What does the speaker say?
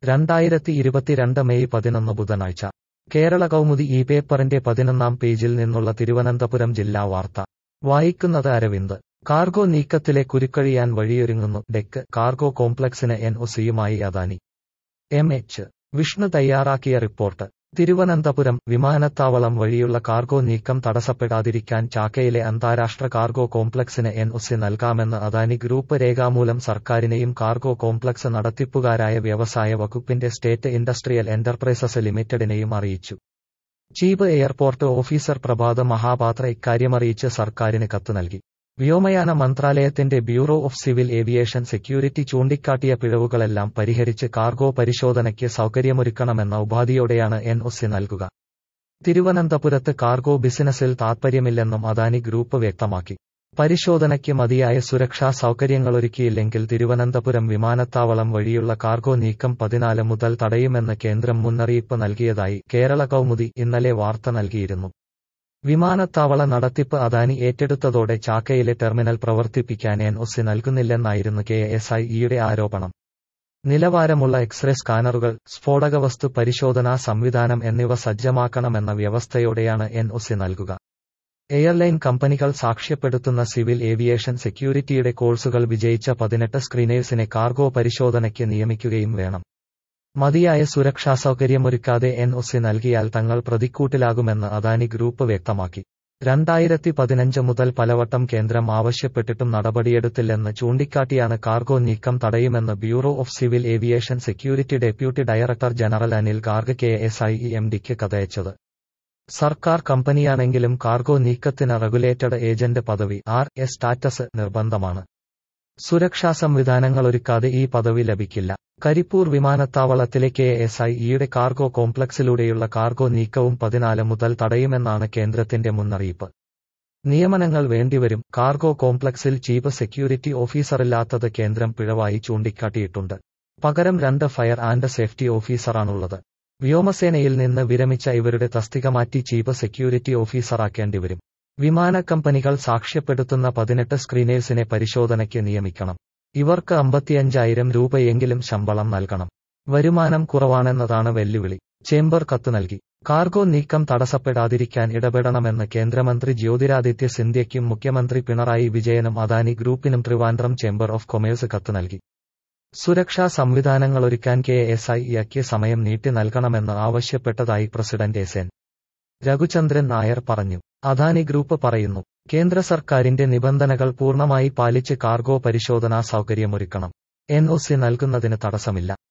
രണ്ടായിരത്തി ഇരുപത്തിരണ്ട് മെയ് പതിനൊന്ന് ബുധനാഴ്ച കേരള കൗമുദി ഈ പേപ്പറിന്റെ പതിനൊന്നാം പേജിൽ നിന്നുള്ള തിരുവനന്തപുരം ജില്ലാ വാർത്ത വായിക്കുന്നത് അരവിന്ദ് കാർഗോ നീക്കത്തിലെ കുരുക്കഴിയാൻ വഴിയൊരുങ്ങുന്നു ഡെക്ക് കാർഗോ കോംപ്ലക്സിന് എൻ ഒസിയുമായി അദാനി എം എച്ച് വിഷ്ണു തയ്യാറാക്കിയ റിപ്പോർട്ട് തിരുവനന്തപുരം വിമാനത്താവളം വഴിയുള്ള കാർഗോ നീക്കം തടസ്സപ്പെടാതിരിക്കാൻ ചാക്കയിലെ അന്താരാഷ്ട്ര കാർഗോ കോംപ്ലക്സിന് എൻ ഒസി നൽകാമെന്ന് അദാനി ഗ്രൂപ്പ് രേഖാമൂലം സർക്കാരിനെയും കാർഗോ കോംപ്ലക്സ് നടത്തിപ്പുകാരായ വ്യവസായ വകുപ്പിന്റെ സ്റ്റേറ്റ് ഇൻഡസ്ട്രിയൽ എന്റർപ്രൈസസ് ലിമിറ്റഡിനെയും അറിയിച്ചു chief airport officer Prabhat Mahapatra ഇക്കാര്യമറിയിച്ച് സർക്കാരിന് കത്ത് നൽകി വ്യോമയാന മന്ത്രാലയത്തിന്റെ bureau of civil aviation security ചൂണ്ടിക്കാട്ടിയ പിഴവുകളെല്ലാം പരിഹരിച്ച് കാർഗോ പരിശോധനയ്ക്ക് സൗകര്യമൊരുക്കണമെന്ന ഉപാധിയോടെയാണ് എൻ ഒസി നൽകുക തിരുവനന്തപുരത്ത് കാർഗോ ബിസിനസ്സിൽ താൽപ്പര്യമില്ലെന്നും അദാനി ഗ്രൂപ്പ് വ്യക്തമാക്കി പരിശോധനയ്ക്ക് മതിയായ സുരക്ഷാ സൗകര്യങ്ങളൊരുക്കിയില്ലെങ്കിൽ തിരുവനന്തപുരം വിമാനത്താവളം വഴിയുള്ള കാർഗോ നീക്കം പതിനാല് മുതൽ തടയുമെന്ന് കേന്ദ്രം മുന്നറിയിപ്പ് നൽകിയതായി കേരള കൗമുദി ഇന്നലെ വാർത്ത നൽകിയിരുന്നു വിമാനത്താവള നടത്തിപ്പ് അദാനി ഏറ്റെടുത്തതോടെ ചാക്കയിലെ ടെർമിനൽ പ്രവർത്തിപ്പിക്കാൻ എൻ ഒസി നൽകുന്നില്ലെന്നായിരുന്നു കെ എസ് ഐ ഇയുടെ ആരോപണം നിലവാരമുള്ള എക്സ്റേ സ്കാനറുകൾ സ്ഫോടകവസ്തു പരിശോധനാ സംവിധാനം എന്നിവ സജ്ജമാക്കണമെന്ന വ്യവസ്ഥയോടെയാണ് എൻ ഒസി നൽകുക എയർലൈൻ കമ്പനികൾ സാക്ഷ്യപ്പെടുത്തുന്ന സിവിൽ ഏവിയേഷൻ സെക്യൂരിറ്റിയുടെ കോഴ്സുകൾ വിജയിച്ച പതിനെട്ട് സ്ക്രീനേഴ്സിനെ കാർഗോ പരിശോധനയ്ക്ക് നിയമിക്കുകയും വേണം മതിയായ സുരക്ഷാ സൗകര്യമൊരുക്കാതെ എൻ ഒസി നൽകിയാൽ തങ്ങൾ പ്രതിക്കൂട്ടിലാകുമെന്ന് അദാനി ഗ്രൂപ്പ് വ്യക്തമാക്കി രണ്ടായിരത്തി പതിനഞ്ച് മുതൽ പലവട്ടം കേന്ദ്രം ആവശ്യപ്പെട്ടിട്ടും നടപടിയെടുത്തില്ലെന്ന് ചൂണ്ടിക്കാട്ടിയാണ് കാർഗോ നീക്കം തടയുമെന്ന് bureau of civil aviation security deputy director general Anil Garg K S I E M ഡിക്ക് കഥയച്ചത് സർക്കാർ കമ്പനിയാണെങ്കിലും കാർഗോ നീക്കത്തിന് റെഗുലേറ്റഡ് ഏജന്റ് പദവി ആർ എസ് സ്റ്റാറ്റസ് നിർബന്ധമാണ് സുരക്ഷാ സംവിധാനങ്ങളൊരുക്കാതെ ഈ പദവി ലഭിക്കില്ല കരിപ്പൂർ വിമാനത്താവളത്തിലെ കെ എസ് ഐ ഇയുടെ കാർഗോ കോംപ്ലക്സിലൂടെയുള്ള കാർഗോ നീക്കവും പതിനാല് മുതൽ തടയുമെന്നാണ് കേന്ദ്രത്തിന്റെ മുന്നറിയിപ്പ് നിയമനങ്ങൾ വേണ്ടിവരും കാർഗോ കോംപ്ലക്സിൽ ചീഫ് സെക്യൂരിറ്റി ഓഫീസറില്ലാത്തത് കേന്ദ്രം പിഴവായി ചൂണ്ടിക്കാട്ടിയിട്ടുണ്ട് പകരം രണ്ട് ഫയർ ആൻഡ് സേഫ്റ്റി ഓഫീസറാണുള്ളത് വ്യോമസേനയിൽ നിന്ന് വിരമിച്ച ഇവരുടെ തസ്തിക മാറ്റി ചീഫ് സെക്യൂരിറ്റി ഓഫീസറാക്കേണ്ടിവരും വിമാന കമ്പനികൾ സാക്ഷ്യപ്പെടുത്തുന്ന പതിനെട്ട് സ്ക്രീനേഴ്സിനെ പരിശോധനയ്ക്ക് നിയമിക്കണം ഇവർക്ക് അമ്പത്തിയഞ്ചായിരം രൂപയെങ്കിലും ശമ്പളം നൽകണം വരുമാനം കുറവാണെന്നതാണ് വെല്ലുവിളി ചേംബർ കത്ത് നൽകി കാർഗോ നീക്കം തടസ്സപ്പെടാതിരിക്കാൻ ഇടപെടണമെന്ന് കേന്ദ്രമന്ത്രി ജ്യോതിരാദിത്യ സിന്ധ്യയ്ക്കും മുഖ്യമന്ത്രി പിണറായി വിജയനും അദാനി ഗ്രൂപ്പിനും ട്രിവാൻഡ്രം ചേംബർ ഓഫ് കൊമേഴ്സ് കത്ത് നൽകി സുരക്ഷാ സംവിധാനങ്ങളൊരുക്കാൻ കെ എസ് ഐ ഇയക്ക് സമയം നീട്ടി നൽകണമെന്ന് ആവശ്യപ്പെട്ടതായി president S N Raghuchandran Nair പറഞ്ഞു അദാനി ഗ്രൂപ്പ് പറയുന്നു കേന്ദ്ര സർക്കാരിന്റെ നിബന്ധനകൾ പൂർണ്ണമായി പാലിച്ച് കാർഗോ പരിശോധനാ സൗകര്യമൊരുക്കണം എൻ ഒ സി നൽകുന്നതിന് തടസ്സമില്ല